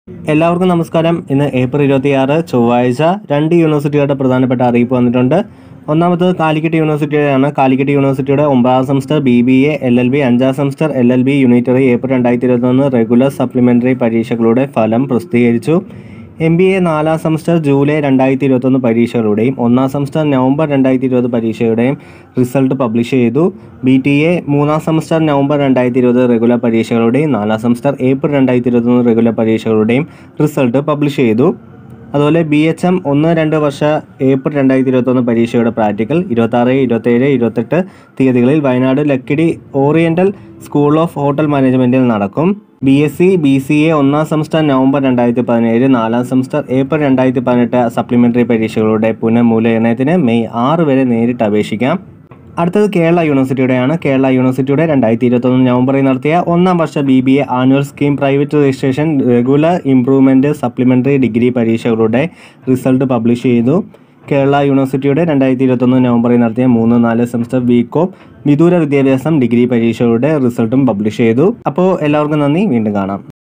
എല്ലാവർക്കും നമസ്കാരം ഇന്ന് ഏപ്രിൽ ഇരുപത്തിയാറ് ചൊവ്വാഴ്ച രണ്ട് യൂണിവേഴ്സിറ്റികളുടെ പ്രധാനപ്പെട്ട അറിയിപ്പ് വന്നിട്ടുണ്ട് ഒന്നാമത് കാലിക്കറ്റ് യൂണിവേഴ്സിറ്റിയുടെയാണ് കാലിക്കറ്റ് യൂണിവേഴ്സിറ്റിയുടെ ഒമ്പതാം semester B B A L L B അഞ്ചാം semester L L B unitary April രണ്ടായിരത്തി ഇരുപത്തൊന്ന് റെഗുലർ സപ്ലിമെൻ്ററി പരീക്ഷകളുടെ ഫലം പ്രസിദ്ധീകരിച്ചു എം ബി എ നാലാം സെമസ്റ്റർ ജൂലൈ രണ്ടായിരത്തി ഇരുപത്തൊന്ന് പരീക്ഷകളുടെയും ഒന്നാം സെമസ്റ്റർ നവംബർ രണ്ടായിരത്തി ഇരുപത് പരീക്ഷയുടെയും റിസൾട്ട് പബ്ലിഷ് ചെയ്തു ബി ടി എ മൂന്നാം സെമസ്റ്റർ നവംബർ രണ്ടായിരത്തി ഇരുപത് റെഗുലർ പരീക്ഷകളുടെയും നാലാം സെമസ്റ്റർ ഏപ്രിൽ രണ്ടായിരത്തി ഇരുപത്തൊന്ന് റെഗുലർ പരീക്ഷകളുടെയും റിസൾട്ട് പബ്ലിഷ് ചെയ്തു അതുപോലെ ബി എച്ച് എം ഒന്ന് രണ്ട് വർഷ ഏപ്രിൽ രണ്ടായിരത്തി ഇരുപത്തൊന്ന് പരീക്ഷയുടെ പ്രാക്ടിക്കൽ ഇരുപത്താറ് ഇരുപത്തേഴ് ഇരുപത്തെട്ട് തീയതികളിൽ Wayanad Lakkidi oriental school of hotel മാനേജ്മെൻറ്റിൽ നടക്കും B S C B C A ഒന്നാം സെമസ്റ്റർ നവംബർ രണ്ടായിരത്തി പതിനേഴ് നാലാം സെമസ്റ്റർ ഏപ്രിൽ രണ്ടായിരത്തി പതിനെട്ട് സപ്ലിമെൻ്ററി പരീക്ഷകളുടെ പുനഃമൂല്യനയത്തിന് മെയ് ആറ് വരെ നേരിട്ട് അപേക്ഷിക്കാം അടുത്തത് കേരള യൂണിവേഴ്സിറ്റിയുടെയാണ് കേരള യൂണിവേഴ്സിറ്റിയുടെ രണ്ടായിരത്തി ഇരുപത്തൊന്ന് നവംബറിൽ നടത്തിയ ഒന്നാം വർഷ B B A annual scheme private registration regular improvement supplementary degree പരീക്ഷകളുടെ റിസൾട്ട് പബ്ലിഷ് ചെയ്തു കേരള യൂണിവേഴ്സിറ്റിയുടെ രണ്ടായിരത്തി ഇരുപത്തൊന്ന് നവംബറിൽ നടത്തിയ മൂന്ന് നാല് സെമസ്റ്റർ ബികോം വിദൂര വിദ്യാഭ്യാസം ഡിഗ്രി പരീക്ഷകളുടെ റിസൾട്ടും പബ്ലിഷ് ചെയ്തു അപ്പോൾ എല്ലാവർക്കും നന്ദി വീണ്ടും കാണാം